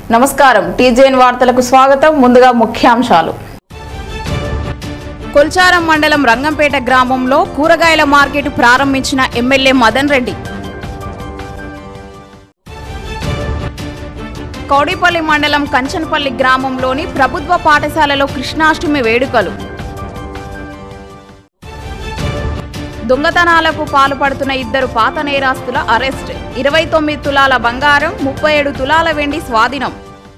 నమస్కారం టీజేఎన్ వార్తలకు స్వాగతం ముందుగా ముఖ్యాంశాలు కొల్చారం మండలం రంగంపేట గ్రామంలో కూరగాయల మార్కెట్ ప్రారంభించిన ఎమ్మెల్యే మదన్ రెడ్డి కౌడిపల్లి మండలం కంచనపల్లి గ్రామంలోని ప్రభుత్వ పాఠశాలలో కృష్ణాష్టమి వేడుకలు దొంగతనాలకు పాల్పడుతున్న ఇద్దరు పాత నేరాస్తుల అరెస్ట్ ఇరవై తొమ్మిది తులాల బంగారం ముప్పై ఏడు తులాల వెండి స్వాధీనం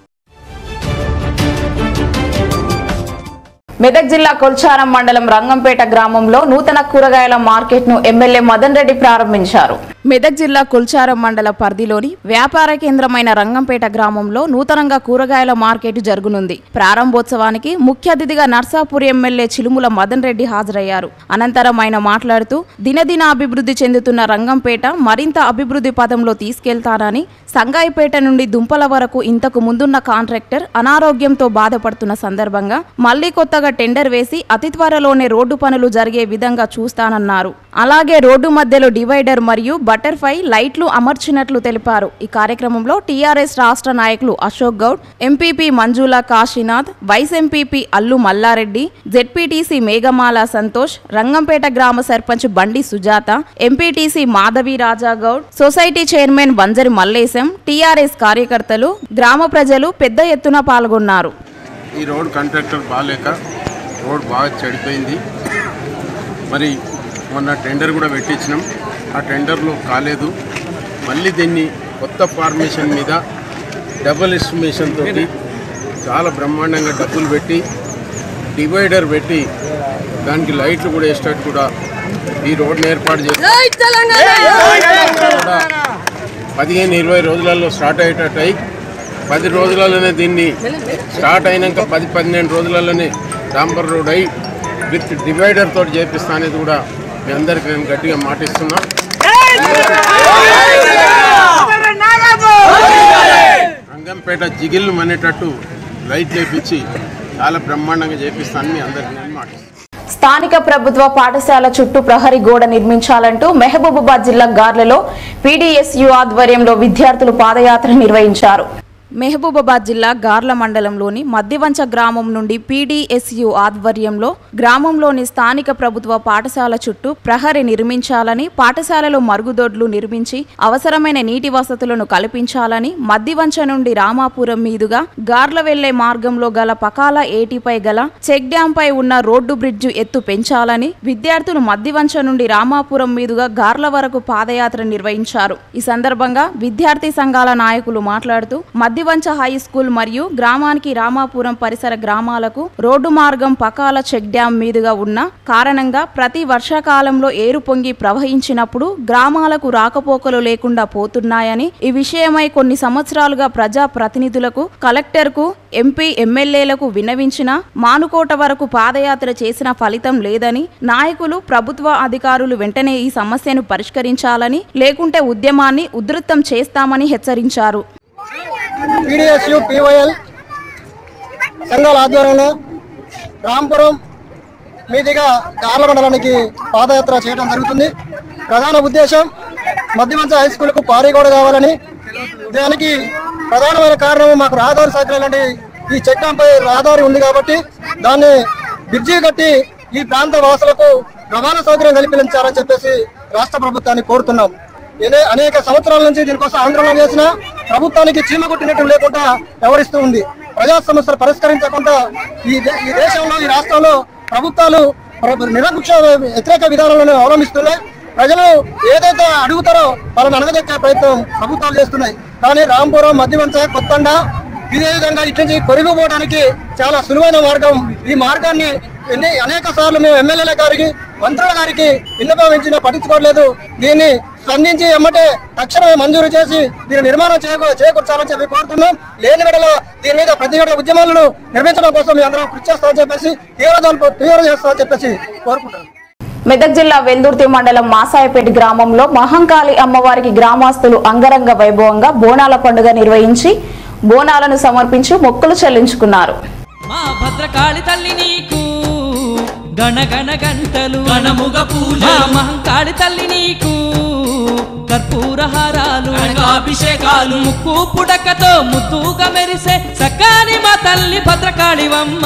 మెదక్ జిల్లా కొల్చారం మండలం రంగంపేట గ్రామంలో నూతన కూరగాయల మార్కెట్ ను ఎమ్మెల్యే మదన్ రెడ్డి ప్రారంభించారు మెదక్ జిల్లా కొల్చారం మండల పరిధిలోని వ్యాపార కేంద్రమైన రంగంపేట గ్రామంలో నూతనంగా కూరగాయల మార్కెట్ జరుగునుంది ప్రారంభోత్సవానికి ముఖ్య అతిథిగా నర్సాపూర్ ఎమ్మెల్యే చిలుముల మదన్ రెడ్డి హాజరయ్యారు అనంతరం ఆయన మాట్లాడుతూ దినదిన అభివృద్ధి చెందుతున్న రంగంపేట మరింత అభివృద్ధి పదంలో తీసుకెళ్తానని సంగాయిపేట నుండి దుంపల వరకు ఇంతకు ముందున్న కాంట్రాక్టర్ అనారోగ్యంతో బాధపడుతున్న సందర్భంగా మళ్లీ కొత్తగా టెండర్ వేసి అతి త్వరలోనే రోడ్డు పనులు జరిగే విధంగా చూస్తానన్నారు అలాగే రోడ్డు మధ్యలో డివైడర్ మరియు బటర్ఫ్లై లైట్లు అమర్చినట్లు తెలిపారు ఈ కార్యక్రమంలో టీఆర్ఎస్ రాష్ట్ర నాయకులు Ashok Goud MPP Manjula Kashinath vice MPP Allu Malla Reddy ZPTC Meghamala Santosh Rangampet గ్రామ sarpanch Bandi Sujatha MPTC Madhavi Raja Goud society chairman Banjari Mallesham TRS కార్యకర్తలు గ్రామ ప్రజలు పెద్ద ఎత్తున పాల్గొన్నారు ఈ రోడ్ కాంట్రాక్టర్ బాగాలేక రోడ్ బాగా చెడిపోయింది మరి మొన్న టెండర్ కూడా పెట్టించినాం ఆ టెండర్లో కాలేదు మళ్ళీ దీన్ని కొత్త ఫార్మేషన్ మీద డబుల్ ఎస్టిమేషన్ తోటి చాలా బ్రహ్మాండంగా డబ్బులు పెట్టి డివైడర్ పెట్టి దానికి లైట్లు కూడా వేసేటట్టు కూడా ఈ రోడ్ని ఏర్పాటు చేసి కూడా పదిహేను ఇరవై రోజులలో స్టార్ట్ అయ్యేటట్టు అయి పది రోజులలోనే దీన్ని స్టార్ట్ అయినాక పది పన్నెండు రోజులలోనే డాంబర్ రోడ్ అయి విత్ డివైడర్ తోటి చేపిస్తా అనేది కూడా మీ అందరికీ నేను గట్టిగా మాటిస్తున్నా రంగంపేట జిగిల్లు మనేటట్టు లైట్ చేపించి చాలా బ్రహ్మాండంగా చేపిస్తానని మీ అందరికీ నేను మాటిస్తున్నాను స్థానిక ప్రభుత్వ పాఠశాల చుట్టూ ప్రహరీ గోడ నిర్మించాలంటూ మెహబూబాబాద్ జిల్లా గార్లలో పీడీఎస్యు ఆధ్వర్యంలో విద్యార్థులు పాదయాత్ర నిర్వహించారు మెహబూబాబాద్ జిల్లా గార్ల మండలంలోని మద్దివంచ గ్రామం నుండి పీడీఎస్యు ఆధ్వర్యంలో గ్రామంలోని స్థానిక ప్రభుత్వ పాఠశాల చుట్టూ ప్రహరీ నిర్మించాలని పాఠశాలలో మరుగుదొడ్లు నిర్మించి అవసరమైన నీటి వసతులను కల్పించాలని మద్దివంచ నుండి రామాపురం మీదుగా గార్ల వెళ్లే మార్గంలో గల పకాల ఏటిపై గల చెక్ డ్యాం పై ఉన్న రోడ్డు బ్రిడ్జు ఎత్తు పెంచాలని విద్యార్థులు మద్దివంచ నుండి రామాపురం మీదుగా గార్ల వరకు పాదయాత్ర నిర్వహించారు ఈ సందర్భంగా విద్యార్థి సంఘాల నాయకులు మాట్లాడుతూ మద్దివంచ హై స్కూల్ మరియు గ్రామానికి రామాపురం పరిసర గ్రామాలకు రోడ్డు మార్గం పకాల చెక్ డ్యాం మీదుగా ఉన్న కారణంగా ప్రతి వర్షాకాలంలో ఏరు పొంగి ప్రవహించినప్పుడు గ్రామాలకు రాకపోకలు లేకుండా పోతున్నాయని ఈ విషయమై కొన్ని సంవత్సరాలుగా ప్రజా ప్రతినిధులకు కలెక్టర్కు ఎంపీ ఎమ్మెల్యేలకు విన్నవించిన మానుకోట వరకు పాదయాత్ర చేసిన ఫలితం లేదని నాయకులు ప్రభుత్వ అధికారులు వెంటనే ఈ సమస్యను పరిష్కరించాలని లేకుంటే ఉద్యమాన్ని ఉధృతం చేస్తామని హెచ్చరించారు పీడిఎస్యు పీవైఎల్ సంఘాల ఆధ్వర్యంలో రాంపురం మీదుగా గార్ల మండలానికి పాదయాత్ర చేయడం జరుగుతుంది ప్రధాన ఉద్దేశం మధ్యమంచ హై స్కూల్కు పారీగోడ కావాలని దానికి ప్రధానమైన కారణం మాకు రహదారి సౌకర్యం లాంటి ఈ చెక్కంపై రహదారి ఉంది కాబట్టి దాన్ని బ్రిడ్జి కట్టి ఈ ప్రాంత వాసులకు రవాణా సౌకర్యం కల్పించాలని చెప్పేసి రాష్ట్ర ప్రభుత్వాన్ని కోరుతున్నాం ఇదే అనేక సంవత్సరాల నుంచి దీనికోసం ఆందోళన చేసిన ప్రభుత్వానికి చీమ కొట్టినట్టు లేకుండా వ్యవహరిస్తూ ఉంది ప్రజా సమస్యలు పరిష్కరించకుండా ఈ దే- ఈ దేశంలో ఈ రాష్ట్రంలో ప్రభుత్వాలు ప్ర- నిరంకుశ వ్యతిరేక విధానాలను అవలంబిస్తున్నాయి ప్రజలు ఏదైతే అడుగుతారో వాళ్ళని అణగదొక్కే ప్రయత్నం ప్రభుత్వాలు చేస్తున్నాయి కానీ రాంపురం మధ్యవంచ కొత్తండ ఇదే విధంగా ఇటు నుంచి కొరిగి పోవడానికి చాలా సులువైన మార్గం ఈ మార్గాన్ని ఎన్ని అనేక సార్లు మేము ఎమ్మెల్యేల గారికి మంత్రుల గారికి విన్నపమించిన పట్టించుకోవట్లేదు దీన్ని స్పందించి ఎమ్మటే తక్షణమే మంజూరు చేసి దీని నిర్మాణం చేకూ చేకూర్చాలని చెప్పి కోరుతున్నాం లేని వెడలో దీని మీద ప్రతిఘటన ఉద్యమాలను నిర్మించడం కోసం మీ అందరం కృషి చేస్తామని చెప్పేసి తీవ్ర తీవ్ర చేస్తామని చెప్పేసి కోరుకుంటున్నాం మెదక్ జిల్లా వెల్దుర్తి మండలం మాసాయపేట గ్రామంలో మహంకాళి అమ్మవారికి గ్రామస్తులు అంగరంగ వైభవంగా బోనాల పండుగ నిర్వహించి బోనాలను సమర్పించి మొక్కులు చెల్లించుకున్నారు మా భద్రకాళి తల్లి నీకు గణగణ గంటలు గణముగ మా పూజలు మహంకాళి తల్లి నీకు కర్పూర హారాలు అభిషేకాలు ముక్కు పుడకతో ముద్దుగా మెరిసే సక్కాని మా తల్లి భద్రకాళివమ్మ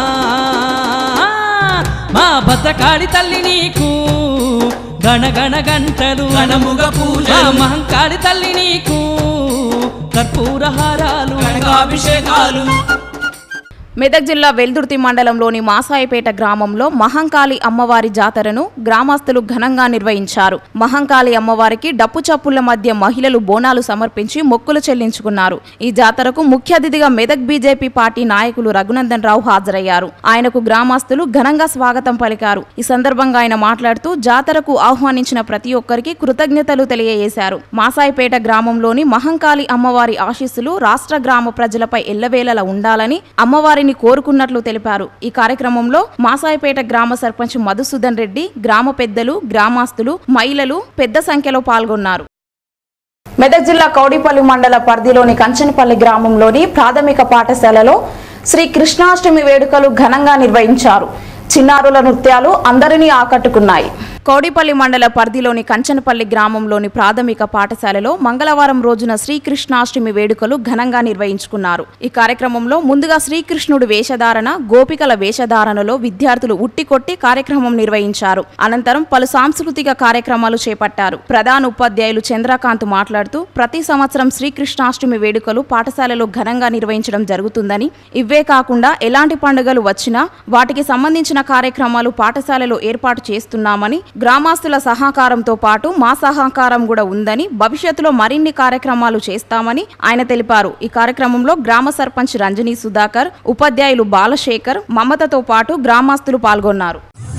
మా భద్రకాళి తల్లి నీకు గణగణ గంటలు గణముగ మా పూజలు మహంకాళి తల్లి నీకు కర్పూర హారాలు అభిషేకాలు మెదక్ జిల్లా వెల్దుర్తి మండలంలోని మాసాయిపేట గ్రామంలో మహంకాళి అమ్మవారి జాతరను గ్రామస్తులు ఘనంగా నిర్వహించారు మహంకాళి అమ్మవారికి డప్పు చప్పుల మధ్య మహిళలు బోనాలు సమర్పించి మొక్కులు చెల్లించుకున్నారు ఈ జాతరకు ముఖ్య అతిథిగా మెదక్ బీజేపీ పార్టీ నాయకులు రఘునందన్ రావు హాజరయ్యారు ఆయనకు గ్రామస్తులు ఘనంగా స్వాగతం పలికారు ఈ సందర్భంగా ఆయన మాట్లాడుతూ జాతరకు ఆహ్వానించిన ప్రతి ఒక్కరికి కృతజ్ఞతలు తెలియజేశారు మాసాయిపేట గ్రామంలోని మహంకాళి అమ్మవారి ఆశీస్సులు రాష్ట్ర గ్రామ ప్రజలపై ఎల్లవేళలా ఉండాలని అమ్మవారిని కోరుకున్నట్లు తెలిపారు ఈ కార్యక్రమంలో మాసాయిపేట గ్రామ సర్పంచ్ మధుసూదన్ రెడ్డి గ్రామ పెద్దలు గ్రామస్తులు మహిళలు పెద్ద సంఖ్యలో పాల్గొన్నారు మెదక్ జిల్లా కౌడిపల్లి మండల పరిధిలోని కంచనపల్లి గ్రామంలోని ప్రాథమిక పాఠశాలలో శ్రీ కృష్ణాష్టమి వేడుకలు ఘనంగా నిర్వహించారు చిన్నారుల నృత్యాలు అందరినీ ఆకట్టుకున్నాయి కౌడిపల్లి మండల పరిధిలోని కంచనపల్లి గ్రామంలోని ప్రాథమిక పాఠశాలలో మంగళవారం రోజున శ్రీకృష్ణాష్టమి వేడుకలు ఘనంగా నిర్వహించుకున్నారు ఈ కార్యక్రమంలో ముందుగా శ్రీకృష్ణుడు వేషధారణ గోపికల వేషధారణలో విద్యార్థులు ఉట్టికొట్టి కార్యక్రమం నిర్వహించారు అనంతరం పలు సాంస్కృతిక కార్యక్రమాలు చేపట్టారు ప్రధాన ఉపాధ్యాయులు చంద్రకాంత్ మాట్లాడుతూ ప్రతి సంవత్సరం శ్రీకృష్ణాష్టమి వేడుకలు పాఠశాలలో ఘనంగా నిర్వహించడం జరుగుతుందని ఇవే కాకుండా ఎలాంటి పండుగలు వచ్చినా వాటికి సంబంధించిన కార్యక్రమాలు పాఠశాలలో ఏర్పాటు చేస్తున్నామని గ్రామస్తుల సహకారంతో పాటు మా సహకారం కూడా ఉందని భవిష్యత్తులో మరిన్ని కార్యక్రమాలు చేస్తామని ఆయన తెలిపారు ఈ కార్యక్రమంలో గ్రామ సర్పంచ్ రంజనీ సుధాకర్ ఉపాధ్యాయులు బాలశేఖర్ మమతతో పాటు గ్రామస్తులు పాల్గొన్నారు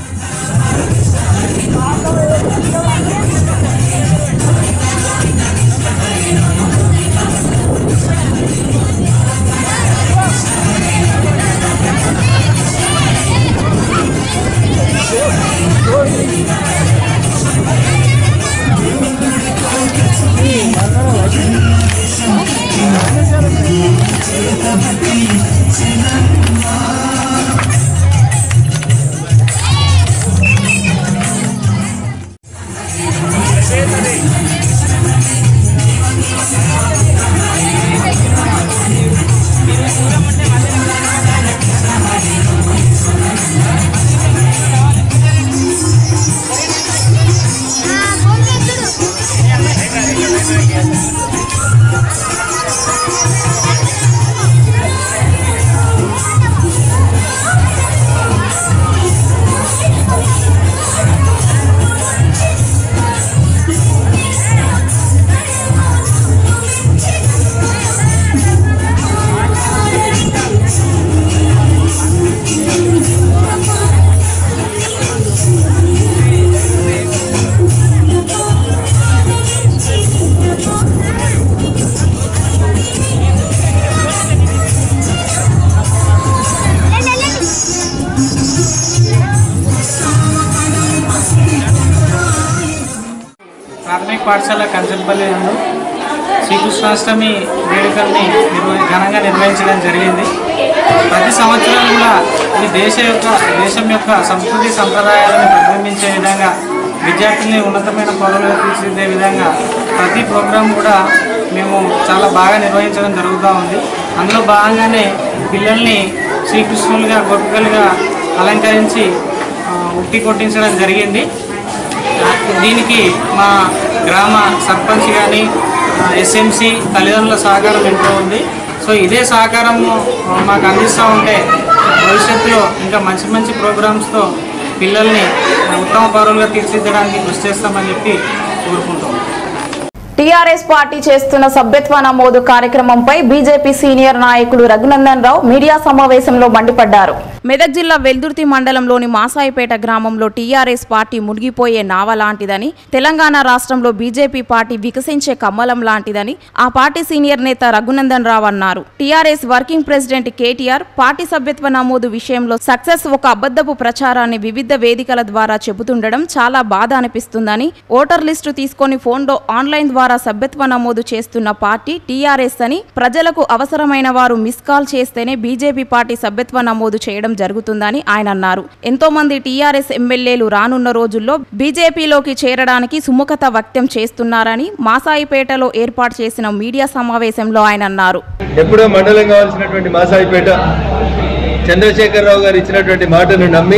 ప్రాథమిక పాఠశాల కంచంపల్లి నందు శ్రీకృష్ణాష్టమి వేడుకల్ని నిర్వ ఘనంగా నిర్వహించడం జరిగింది ప్రతి సంవత్సరం కూడా ఈ దేశ యొక్క దేశం యొక్క సంస్కృతి సంప్రదాయాలను ప్రతిబింబించే విధంగా విద్యార్థుల్ని ఉన్నతమైన పౌరులుగా తీర్చిదిద్దే విధంగా ప్రతి ప్రోగ్రాం కూడా మేము చాలా బాగా నిర్వహించడం జరుగుతూ ఉంది అందులో భాగంగానే పిల్లల్ని శ్రీకృష్ణులుగా గోపికలుగా అలంకరించి ఆ, ఉట్టి కొట్టించడం జరిగింది దీనికి మా గ్రామ సర్పంచ్ కానీ ఎస్ఎంసి తల్లిదండ్రుల సహకారం ఎంతో ఉంది సో ఇదే సహకారము ఆ, మాకు అందిస్తూ ఉంటే భవిష్యత్తులో ఇంకా మంచి మంచి ప్రోగ్రామ్స్తో పిల్లల్ని ఉత్తమ పౌరులుగా తీర్చిదిద్దడానికి కృషి చేస్తామని చెప్పి కోరుకుంటాం టీఆర్ఎస్ పార్టీ చేస్తున్న సభ్యత్వ నమోదు కార్యక్రమంపై బీజేపీ సీనియర్ నాయకుడు రఘునందన్ రావు మీడియా సమావేశంలో మండిపడ్డారు మెదక్ జిల్లా వెల్దుర్తి మండలంలోని మాసాయిపేట గ్రామంలో టీఆర్ఎస్ పార్టీ మునిగిపోయే నావ లాంటిదని తెలంగాణ రాష్ట్రంలో బీజేపీ పార్టీ వికసించే కమ్మలం లాంటిదని ఆ పార్టీ సీనియర్ నేత రఘునందన్ రావు అన్నారు TRS working president KTR party సభ్యత్వ నమోదు విషయంలో సక్సెస్ ఒక అబద్ధపు ప్రచారాన్ని వివిధ వేదికల ద్వారా చెబుతుండడం చాలా బాధ అనిపిస్తుందని ఓటర్ లిస్టు తీసుకొని ఫోన్లో ఆన్లైన్ ద్వారా ద్వారా సభ్యత్వ నమోదు చేస్తున్న పార్టీ టీఆర్ఎస్ అని ప్రజలకు అవసరమైన వారు మిస్ కాల్ చేస్తేనే బీజేపీ పార్టీ సభ్యత్వ నమోదు చేయడం జరుగుతుందని ఆయన అన్నారు ఎంతో మంది టీఆర్ఎస్ ఎమ్మెల్యేలు రానున్న రోజుల్లో బీజేపీలోకి చేరడానికి సుముఖత వ్యక్తం చేస్తున్నారని మాసాయిపేటలో ఏర్పాటు చేసిన మీడియా సమావేశంలో ఆయన అన్నారు ఎప్పుడో మండలం కావాల్సినటువంటి మాసాయిపేట చంద్రశేఖరరావు గారు ఇచ్చినటువంటి మాటను నమ్మి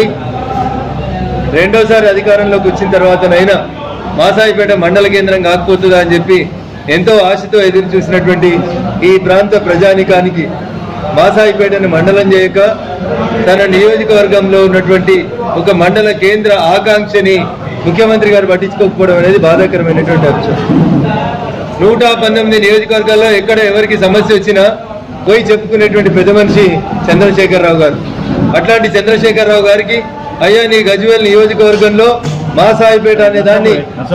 రెండోసారి అధికారంలోకి వచ్చిన తర్వాతనైనా మాసాయిపేట మండల కేంద్రం కాకపోతుందా అని చెప్పి ఎంతో ఆశతో ఎదురు చూసినటువంటి ఈ ప్రాంత ప్రజానికానికి మాసాయిపేటను మండలం చేయక తన నియోజకవర్గంలో ఉన్నటువంటి ఒక మండల కేంద్ర ఆకాంక్షని ముఖ్యమంత్రి గారు పట్టించుకోకపోవడం అనేది బాధాకరమైనటువంటి అంశం నూట పంతొమ్మిది నియోజకవర్గాల్లో ఎక్కడ ఎవరికి సమస్య వచ్చినా పోయి చెప్పుకునేటువంటి పెద్ద మనిషి చంద్రశేఖరరావు గారు అట్లాంటి చంద్రశేఖరరావు గారికి అయ్యా నీ గజ్వేల్ నియోజకవర్గంలో మాసాయిపేట అనే దాన్ని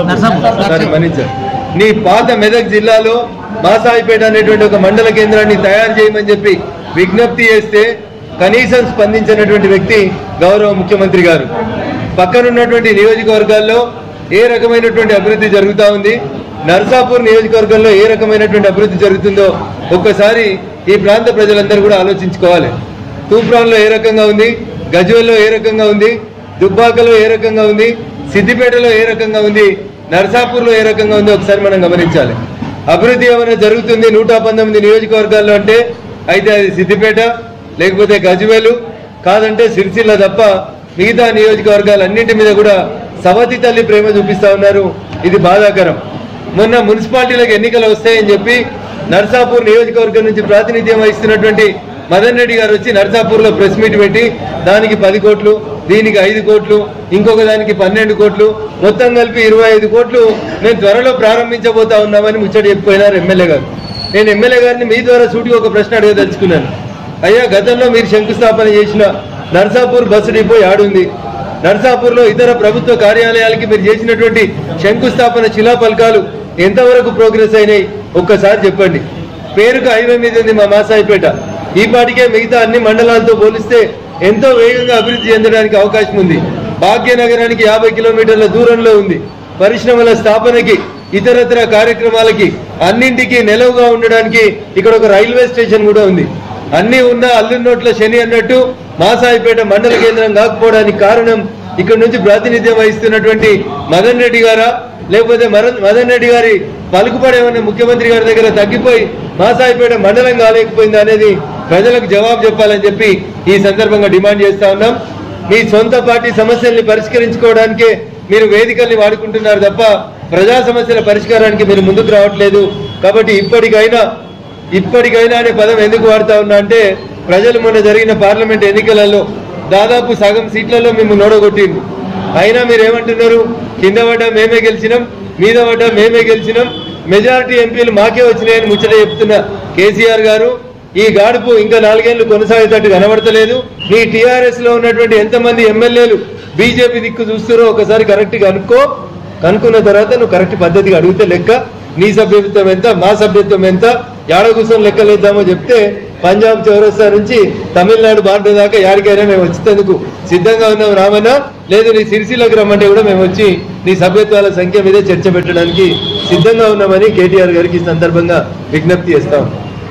సారీ మన్నించారు నీ పాత మెదక్ జిల్లాలో మాసాయిపేట అనేటువంటి ఒక మండల కేంద్రాన్ని తయారు చేయమని చెప్పి విజ్ఞప్తి చేస్తే కనీసం స్పందించినటువంటి వ్యక్తి గౌరవ ముఖ్యమంత్రి గారు పక్కనున్నటువంటి నియోజకవర్గాల్లో ఏ రకమైనటువంటి అభివృద్ధి జరుగుతూ ఉంది నర్సాపూర్ నియోజకవర్గంలో ఏ రకమైనటువంటి అభివృద్ధి జరుగుతుందో ఒక్కసారి ఈ ప్రాంత ప్రజలందరూ కూడా ఆలోచించుకోవాలి తూప్రాన్లో ఏ రకంగా ఉంది గజ్వేల్లో ఏ రకంగా ఉంది దుబ్బాకలో ఏ రకంగా ఉంది సిద్దిపేటలో ఏ రకంగా ఉంది నర్సాపూర్లో ఏ రకంగా ఉంది ఒకసారి మనం గమనించాలి అభివృద్ధి ఏమైనా జరుగుతుంది నూట పంతొమ్మిది నియోజకవర్గాల్లో అంటే అయితే అది సిద్దిపేట లేకపోతే గజ్వేలు కాదంటే సిరిసిల్ల తప్ప మిగతా నియోజకవర్గాలన్నింటి మీద కూడా సవతి తల్లి ప్రేమ చూపిస్తా ఉన్నారు ఇది బాధాకరం మొన్న మున్సిపాలిటీలకు ఎన్నికలు వస్తాయని చెప్పి నర్సాపూర్ నియోజకవర్గం నుంచి ప్రాతినిధ్యం వహిస్తున్నటువంటి మదన్ రెడ్డి గారు వచ్చి నర్సాపూర్లో ప్రెస్ మీట్ పెట్టి దానికి పది కోట్లు దీనికి ఐదు కోట్లు ఇంకొక దానికి పన్నెండు కోట్లు మొత్తం కలిపి ఇరవై ఐదు కోట్లు మేము త్వరలో ప్రారంభించబోతా ఉన్నామని ముచ్చట చెప్పిపోయినారు ఎమ్మెల్యే గారు నేను ఎమ్మెల్యే గారిని మీ ద్వారా సూటిగా ఒక ప్రశ్న అడగదలుచుకున్నాను అయ్యా గతంలో మీరు శంకుస్థాపన చేసిన నర్సాపూర్ బస్సు డిపో యాడుంది నర్సాపూర్లో ఇతర ప్రభుత్వ కార్యాలయాలకి మీరు చేసినటువంటి శంకుస్థాపన శిలాఫలకాలు ఎంతవరకు ప్రోగ్రెస్ అయినాయి ఒక్కసారి చెప్పండి పేరుకు హైవే మీద ఉంది మా మాసాయిపేట ఈ పాటికే మిగతా అన్ని మండలాలతో పోలిస్తే ఎంతో వేగంగా అభివృద్ధి చెందడానికి అవకాశం ఉంది భాగ్యనగరానికి యాభై కిలోమీటర్ల దూరంలో ఉంది పరిశ్రమల స్థాపనకి ఇతరతర కార్యక్రమాలకి అన్నింటికి నిలవుగా ఉండడానికి ఇక్కడ ఒక రైల్వే స్టేషన్ కూడా ఉంది అన్ని ఉన్న అల్లున్నోట్ల శని అన్నట్టు మాసాయిపేట మండల కేంద్రం కాకపోవడానికి కారణం ఇక్కడ నుంచి ప్రాతినిధ్యం వహిస్తున్నటువంటి మదన్ రెడ్డి గారా లేకపోతే మరన్ మదన్ రెడ్డి గారి పలుకుబడి ఏమన్నా ముఖ్యమంత్రి గారి దగ్గర తగ్గిపోయి మాసాయిపేట మండలం కాలేకపోయింది అనేది ప్రజలకు జవాబు చెప్పాలని చెప్పి ఈ సందర్భంగా డిమాండ్ చేస్తా ఉన్నాం మీ సొంత పార్టీ సమస్యల్ని పరిష్కరించుకోవడానికే మీరు వేదికల్ని వాడుకుంటున్నారు తప్ప ప్రజా సమస్యల పరిష్కారానికి మీరు ముందుకు రావట్లేదు కాబట్టి ఇప్పటికైనా ఇప్పటికైనా అనే పదం ఎందుకు వాడుతా ఉన్నా అంటే ప్రజలు మొన్న జరిగిన పార్లమెంట్ ఎన్నికలలో దాదాపు సగం సీట్లలో మేము నోడగొట్టింది అయినా మీరు ఏమంటున్నారు కింద పడ్డా మేమే గెలిచినాం మీద పడ్డా మేమే గెలిచినాం మెజారిటీ ఎంపీలు మాకే వచ్చినాయని ముచ్చట చెప్తున్న కేసీఆర్ గారు ఈ గాడుపు ఇంకా నాలుగేళ్లు కొనసాగేటట్టు కనబడతలేదు మీ టీఆర్ఎస్ లో ఉన్నటువంటి ఎంతమంది ఎమ్మెల్యేలు బీజేపీ దిక్కు చూస్తారో ఒకసారి కరెక్ట్ గా కనుక్కో కనుక్కున్న తర్వాత నువ్వు కరెక్ట్ పద్ధతిగా అడిగితే లెక్క నీ సభ్యత్వం ఎంత మా సభ్యత్వం ఎంత ఏడ కూర్చొని లెక్కలేద్దామో చెప్తే పంజాబ్ చౌరస్తా నుంచి తమిళనాడు బార్డర్ దాకా యాడికైనా మేము వచ్చేందుకు సిద్ధంగా ఉన్నాం రామన్న లేదు నీ సిరిసిల్లకు రమ్మంటే కూడా మేము వచ్చి నీ సభ్యత్వాల సంఖ్య మీదే చర్చ పెట్టడానికి సిద్ధంగా ఉన్నామని కేటీఆర్ గారికి ఈ సందర్భంగా విజ్ఞప్తి చేస్తాం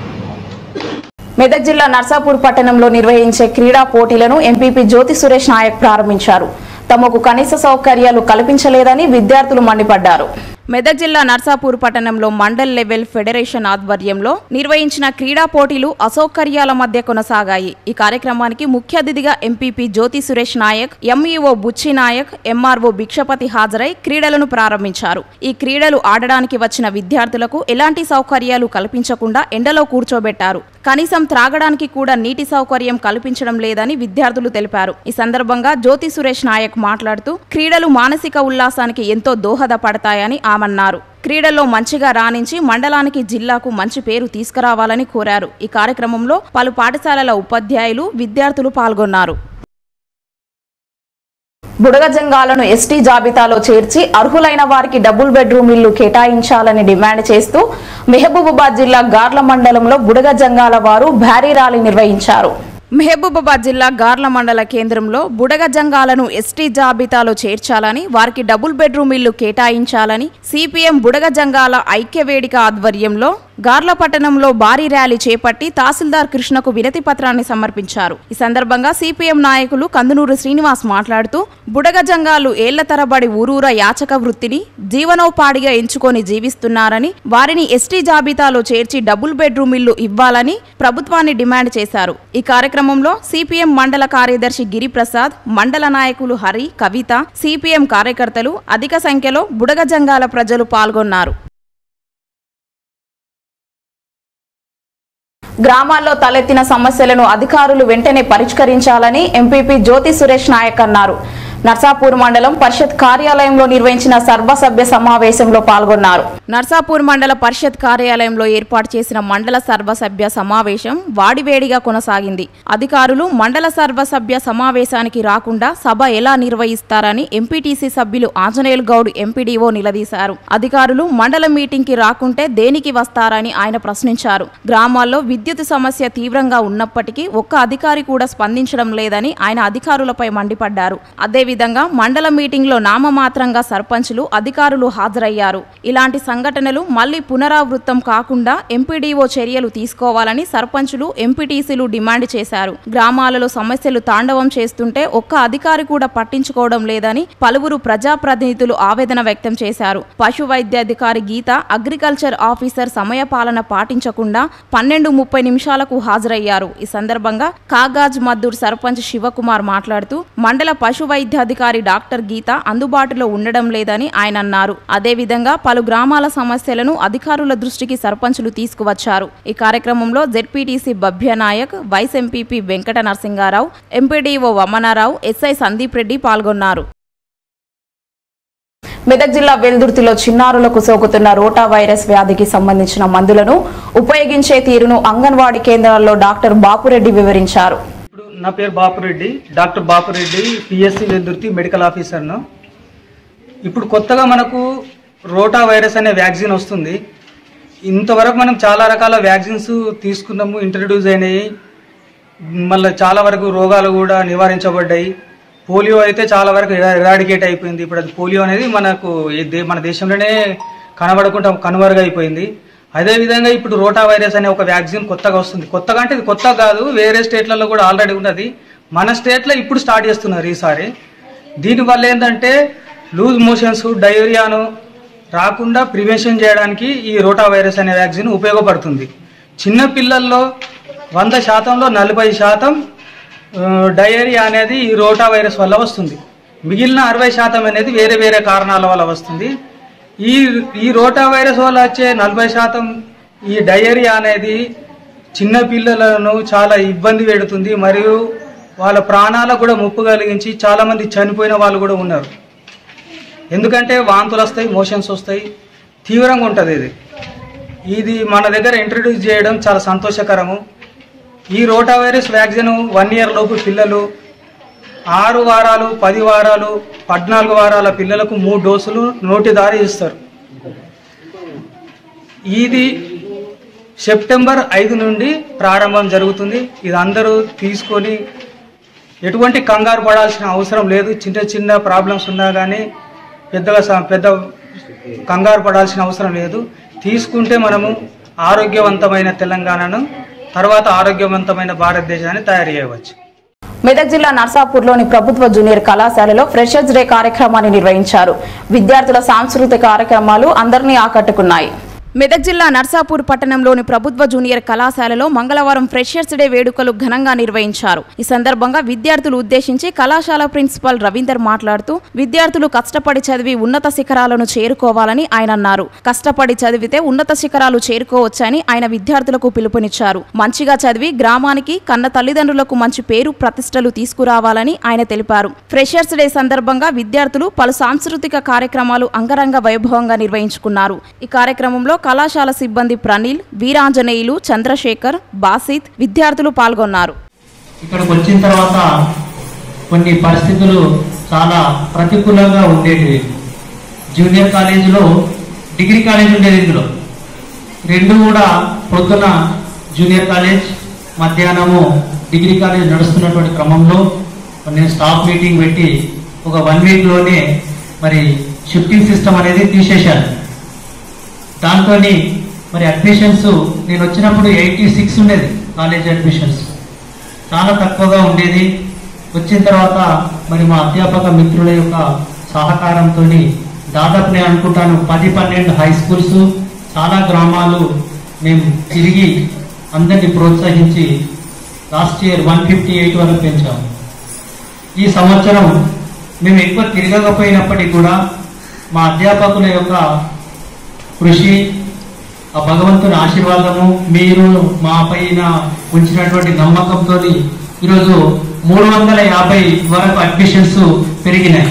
మెదక్ జిల్లా నర్సాపూర్ పట్టణంలో నిర్వహించే క్రీడా పోటీలను ఎంపీపీ జ్యోతి సురేష్ నాయక్ ప్రారంభించారు తమకు కనీస సౌకర్యాలు కల్పించలేదని విద్యార్థులు మండిపడ్డారు మెదక్ జిల్లా నర్సాపూర్ పట్టణంలో మండల్ లెవెల్ ఫెడరేషన్ ఆధ్వర్యంలో నిర్వహించిన క్రీడా పోటీలు అసౌకర్యాల మధ్య కొనసాగాయి ఈ కార్యక్రమానికి ముఖ్య అతిథిగా MPP Jyothi Suresh Naik MEO Buchi Naik MRO Bhikshapathi హాజరై క్రీడలను ప్రారంభించారు ఈ క్రీడలు ఆడడానికి వచ్చిన విద్యార్థులకు ఎలాంటి సౌకర్యాలు కల్పించకుండా ఎండలో కూర్చోబెట్టారు కనీసం త్రాగడానికి కూడా నీటి సౌకర్యం కల్పించడం లేదని విద్యార్థులు తెలిపారు ఈ సందర్భంగా జ్యోతి సురేష్ నాయక్ మాట్లాడుతూ క్రీడలు మానసిక ఉల్లాసానికి ఎంతో దోహదపడతాయని ఆమన్నారు క్రీడల్లో మంచిగా రాణించి మండలానికి జిల్లాకు మంచి పేరు తీసుకురావాలని కోరారు ఈ కార్యక్రమంలో పలు పాఠశాలల ఉపాధ్యాయులు విద్యార్థులు పాల్గొన్నారు బుడగజంగాలను ఎస్టీ జాబితాలో చేర్చి అర్హులైన వారికి డబుల్ బెడ్రూమ్ ఇల్లు కేటాయించాలని డిమాండ్ చేస్తూ మెహబూబాబాద్ జిల్లా గార్ల మండలంలో బుడగజంగాల వారు భారీ ర్యాలీ నిర్వహించారు మహబూబాబాద్ జిల్లా గార్ల మండల కేంద్రంలో బుడగ జంగాలను ఎస్టీ జాబితాలో చేర్చాలని వారికి డబుల్ బెడ్రూమ్ ఇల్లు కేటాయించాలని సిపిఎం బుడగ జంగాల ఐక్యవేదిక ఆధ్వర్యంలో గార్ల పట్టణంలో భారీ ర్యాలీ చేపట్టి తహసీల్దార్ కృష్ణకు వినతి పత్రాన్ని సమర్పించారు ఈ సందర్భంగా సిపిఎం నాయకులు కందునూరు శ్రీనివాస్ మాట్లాడుతూ బుడగ జంగాలు ఏళ్ల తరబడి ఊరూర యాచక వృత్తిని జీవనోపాధిగా ఎంచుకొని జీవిస్తున్నారని వారిని ఎస్టీ జాబితాలో చేర్చి డబుల్ బెడ్రూమ్ ఇల్లు ఇవ్వాలని ప్రభుత్వాన్ని డిమాండ్ చేశారు ఈ కార్యక్రమంలో సిపిఎం మండల కార్యదర్శి గిరిప్రసాద్ మండల నాయకులు హరి కవిత సిపిఎం కార్యకర్తలు అధిక సంఖ్యలో బుడగ జంగాల ప్రజలు పాల్గొన్నారు గ్రామాల్లో తలెత్తిన సమస్యలను అధికారులు వెంటనే పరిష్కరించాలని ఎంపీపీ జ్యోతి సురేష్ నాయక్ అన్నారు నర్సాపూర్ మండలం పరిషత్ కార్యాలయంలో నిర్వహించిన సర్వసభ్య సమావేశంలో పాల్గొన్నారు నర్సాపూర్ మండల పరిషత్ కార్యాలయంలో ఏర్పాటు చేసిన మండల సర్వసభ్య సమావేశం వాడివేడిగా కొనసాగింది అధికారులు మండల సర్వసభ్య సమావేశానికి రాకుండా సభ ఎలా నిర్వహిస్తారని ఎంపీటీసీ సభ్యులు ఆంజనేయులు గౌడ్ ఎంపీడీఓ నిలదీశారు అధికారులు మండల మీటింగ్ కి రాకుంటే దేనికి వస్తారని ఆయన ప్రశ్నించారు గ్రామాల్లో విద్యుత్ సమస్య తీవ్రంగా ఉన్నప్పటికీ ఒక్క అధికారి కూడా స్పందించడం లేదని ఆయన అధికారులపై మండిపడ్డారు అదేవిధంగా మండల మీటింగ్లో నామమాత్రంగా సర్పంచులు అధికారులు హాజరయ్యారు ఇలాంటి సంఘటనలు మళ్లీ పునరావృతం కాకుండా ఎంపీడీఓ చర్యలు తీసుకోవాలని సర్పంచులు ఎంపీటీసీలు డిమాండ్ చేశారు గ్రామాలలో సమస్యలు తాండవం చేస్తుంటే ఒక్క అధికారి కూడా పట్టించుకోవడం లేదని పలువురు ప్రజాప్రతినిధులు ఆవేదన వ్యక్తం చేశారు పశు వైద్యాధికారి గీత అగ్రికల్చర్ ఆఫీసర్ సమయపాలన పాటించకుండా పన్నెండు ముప్పై నిమిషాలకు హాజరయ్యారు ఈ సందర్భంగా కాగాజ్ మద్దూర్ సర్పంచ్ శివకుమార్ మాట్లాడుతూ మండల పశు వైద్యాధికారి డాక్టర్ గీత అందుబాటులో ఉండడం లేదని ఆయన అన్నారు అదేవిధంగా పలు గ్రామాల సమస్యలను అధికారుల దృష్టికి సర్పంచులు తీసుకువచ్చారు ఈ కార్యక్రమంలో ZPTC Babhya Naik vice MPP Venkata Narasingarao MPDO Vamanarao SI Sandeep Reddy పాల్గొన్నారు మెదక్ జిల్లా వెల్దుర్తిలో చిన్నారులకు సోకుతున్న రోటా వైరస్ వ్యాధికి సంబంధించిన మందులను ఉపయోగించే తీరును అంగన్వాడీ కేంద్రాల్లో డాక్టర్ బాపురెడ్డి వివరించారు ఇప్పుడు నా పేరు Bapureddy doctor Bapureddy PSC Veldurthi medical ఆఫీసర్ను ఇప్పుడు కొత్తగా మనకు రోటా వైరస్ అనే వ్యాక్సిన్ వస్తుంది ఇంతవరకు మనం చాలా రకాల వ్యాక్సిన్స్ తీసుకున్నాము ఇంట్రడ్యూస్ అయినాయి మళ్ళీ చాలా వరకు రోగాలు కూడా నివారించబడ్డాయి పోలియో అయితే చాలా వరకు ఎరాడికేట్ అయిపోయింది ఇప్పుడు అది పోలియో అనేది మనకు ఈ దే- మన దేశంలోనే కనబడకుండా కనుమరుగైపోయింది అదేవిధంగా ఇప్పుడు రోటా వైరస్ అనే ఒక వ్యాక్సిన్ కొత్తగా వస్తుంది కొత్తగా అంటే ఇది కొత్త కాదు వేరే స్టేట్లలో కూడా ఆల్రెడీ ఉన్నది మన స్టేట్లో ఇప్పుడు స్టార్ట్ చేస్తున్నారు ఈసారి దీనివల్ల ఏంటంటే లూజ్ మోషన్స్ డయేరియాను రాకుండా ప్రివెన్షన్ చేయడానికి ఈ రోటా వైరస్ అనే వ్యాక్సిన్ ఉపయోగపడుతుంది చిన్న పిల్లల్లో వంద శాతంలో నలభై శాతం ఆ, డయేరియా అనేది ఈ రోటా వైరస్ వల్ల వస్తుంది మిగిలిన అరవై శాతం అనేది వేరే వేరే కారణాల వల్ల వస్తుంది ఈ ఈ రోటా వైరస్ వల్ల వచ్చే నలభై శాతం ఈ డయేరియా అనేది చిన్న పిల్లలను చాలా ఇబ్బంది పెడుతుంది మరియు వాళ్ళ ప్రాణాలకు కూడా ముప్పు కలిగించి చాలా మంది చనిపోయిన వాళ్ళు కూడా ఉన్నారు ఎందుకంటే వాంతులు వస్తాయి మోషన్స్ వస్తాయి తీవ్రంగా ఉంటుంది ఇది ఇది మన దగ్గర ఇంట్రడ్యూస్ చేయడం చాలా సంతోషకరము ఈ rota virus vaccine one year లోపు పిల్లలు ఆరు వారాలు పది వారాలు పద్నాలుగు వారాల పిల్లలకు మూడు డోసులు నోటి దారి ఇస్తారు ఇది సెప్టెంబర్ ఐదు నుండి ప్రారంభం జరుగుతుంది ఇది అందరూ తీసుకొని ఎటువంటి కంగారు పడాల్సిన అవసరం లేదు చిన్న చిన్న ప్రాబ్లమ్స్ ఉన్నా కానీ పెద్దగా స- పెద్ద కంగారు పడాల్సిన అవసరం లేదు తీసుకుంటే మనము ఆరోగ్యవంతమైన తెలంగాణను తర్వాత ఆరోగ్యవంతమైన భారతదేశాన్ని తయారు చేయవచ్చు మెదక్ జిల్లా నర్సాపూర్లోని ప్రభుత్వ జూనియర్ కళాశాలలో ఫ్రెషర్స్ డే కార్యక్రమాన్ని నిర్వహించారు విద్యార్థుల సాంస్కృతిక కార్యక్రమాలు అందరినీ ఆకట్టుకున్నాయి మెదక్ జిల్లా నర్సాపూర్ పట్టణంలోని ప్రభుత్వ జూనియర్ కళాశాలలో మంగళవారం ఫ్రెషర్స్ డే వేడుకలు ఘనంగా నిర్వహించారు ఈ సందర్భంగా విద్యార్థులు ఉద్దేశించి కళాశాల ప్రిన్సిపాల్ రవీందర్ మాట్లాడుతూ విద్యార్థులు కష్టపడి చదివి ఉన్నత శిఖరాలను చేరుకోవాలని ఆయన అన్నారు కష్టపడి చదివితే ఉన్నత శిఖరాలు చేరుకోవచ్చని ఆయన విద్యార్థులకు పిలుపునిచ్చారు మంచిగా చదివి గ్రామానికి కన్న తల్లిదండ్రులకు మంచి పేరు ప్రతిష్టలు తీసుకురావాలని ఆయన తెలిపారు ఫ్రెషర్స్ డే సందర్భంగా విద్యార్థులు పలు సాంస్కృతిక కార్యక్రమాలు అంగరంగ వైభవంగా నిర్వహించుకున్నారు ఈ కార్యక్రమంలో కళాశాల సిబ్బంది ప్రణీల్ వీరాంజనేయులు చంద్రశేఖర్ బాసిత్ విద్యార్థులు పాల్గొన్నారు ఇక్కడికి వచ్చిన తర్వాత కొన్ని పరిస్థితులు చాలా ప్రతికూలంగా ఉండేటివి జూనియర్ కాలేజీలో డిగ్రీ కాలేజ్ ఉండేది ఇందులో రెండు కూడా పొద్దున జూనియర్ కాలేజ్ మధ్యాహ్నము డిగ్రీ కాలేజ్ నడుస్తున్నటువంటి క్రమంలో నేను స్టాఫ్ మీటింగ్ పెట్టి ఒక వన్ వీక్లోనే మరి షిఫ్టింగ్ సిస్టమ్ అనేది తీసేశాను దాంతో మరి అడ్మిషన్స్ నేను వచ్చినప్పుడు ఎయిటీ సిక్స్ ఉండేది కాలేజ్ అడ్మిషన్స్ చాలా తక్కువగా ఉండేది వచ్చిన తర్వాత మరి మా అధ్యాపక మిత్రుల యొక్క సహకారంతో దాదాపు నేను అనుకుంటాను పది పన్నెండు హై స్కూల్స్ చాలా గ్రామాలు మేము తిరిగి అందరినీ ప్రోత్సహించి last year one fifty eight వరకు పెంచాము ఈ సంవత్సరం మేము ఎక్కువ తిరగకపోయినప్పటికీ కూడా మా అధ్యాపకుల యొక్క కృషి ఆ భగవంతుని ఆశీర్వాదము మీరు మా పైన ఉంచినటువంటి నమ్మకంతో ఈరోజు మూడు వందల యాభై వరకు అడ్మిషన్స్ పెరిగినాయి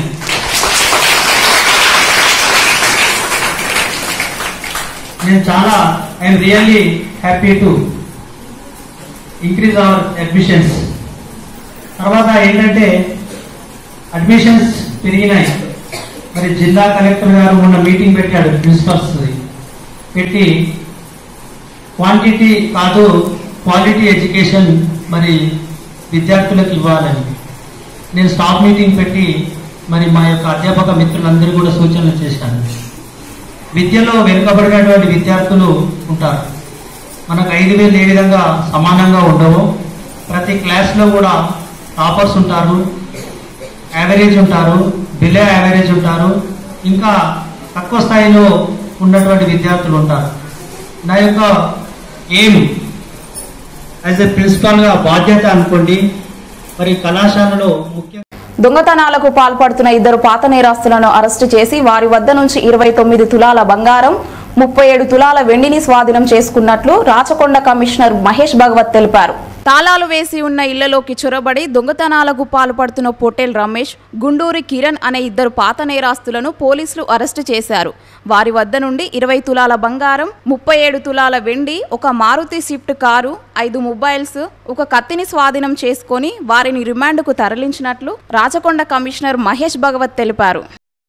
నేను చాలా I'm really happy to increase our admissions తర్వాత ఏంటంటే అడ్మిషన్స్ పెరిగినాయి మరి జిల్లా కలెక్టర్ గారు మొన్న మీటింగ్ పెట్టాడు ప్రిన్సిపల్స్ పెట్టి క్వాంటిటీ కాదు క్వాలిటీ ఎడ్యుకేషన్ మరి విద్యార్థులకు ఇవ్వాలని నేను స్టాఫ్ మీటింగ్ పెట్టి మరి మా యొక్క అధ్యాపక మిత్రులందరూ కూడా సూచనలు చేశాను విద్యలో వెనుకబడినటువంటి విద్యార్థులు ఉంటారు మనకు ఐదు వేలు ఏ విధంగా సమానంగా ఉండవు ప్రతి క్లాస్లో కూడా టాపర్స్ ఉంటారు యావరేజ్ ఉంటారు బిలో యావరేజ్ ఉంటారు ఇంకా తక్కువ స్థాయిలో ఉన్నటువంటి విద్యార్థులు ఉంటారు నా యొక్క ఎయిమ్ యాజ్ ఎ ప్రిన్సిపాల్గా బాధ్యత అనుకోండి మరి కళాశాలలో ముఖ్య దొంగతనాలకు పాల్పడుతున్న ఇద్దరు పాత నేరస్తులను అరెస్టు చేసి వారి వద్ద నుంచి ఇరవై తొమ్మిది తులాల బంగారం ముప్పై ఏడు తులాల వెండిని స్వాధీనం చేసుకున్నట్లు రాచకొండ కమిషనర్ మహేష్ భగవత్ తెలిపారు తాళాలు వేసి ఉన్న ఇళ్లలోకి చొరబడి దొంగతనాలకు పాల్పడుతున్న పొటేల్ రమేష్ గుండూరి కిరణ్ అనే ఇద్దరు పాత నేరాస్తులను పోలీసులు అరెస్టు చేశారు వారి వద్ద నుండి ఇరవై తులాల బంగారం ముప్పై ఏడు తులాల వెండి ఒక మారుతి స్విఫ్ట్ కారు ఐదు మొబైల్స్ ఒక కత్తిని స్వాధీనం చేసుకొని వారిని రిమాండ్కు తరలించినట్లు రాచకొండ కమిషనర్ మహేష్ భగవత్ తెలిపారు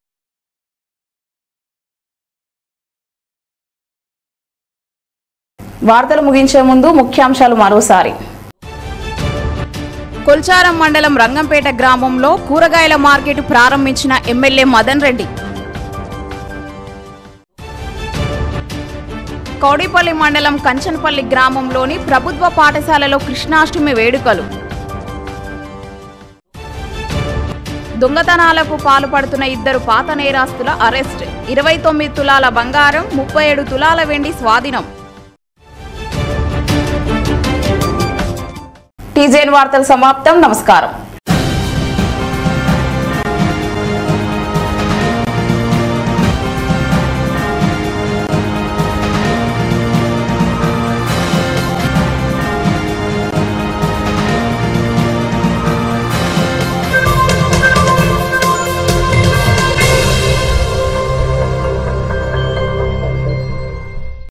వార్తలు ముగించే ముందు ముఖ్యాంశాలు మరోసారి కొల్చారం మండలం రంగంపేట గ్రామంలో కూరగాయల మార్కెట్ ప్రారంభించిన ఎమ్మెల్యే మదన్ రెడ్డి కౌడిపల్లి మండలం కంచనపల్లి గ్రామంలోని ప్రభుత్వ పాఠశాలలో కృష్ణాష్టమి వేడుకలు దొంగతనాలకు పాల్పడుతున్న ఇద్దరు పాత నేరాస్తుల అరెస్ట్ ఇరవై తొమ్మిది తులాల బంగారం ముప్పై ఏడు తులాల వెండి స్వాధీనం టీజేన్ వార్తలు సమాప్తం నమస్కారం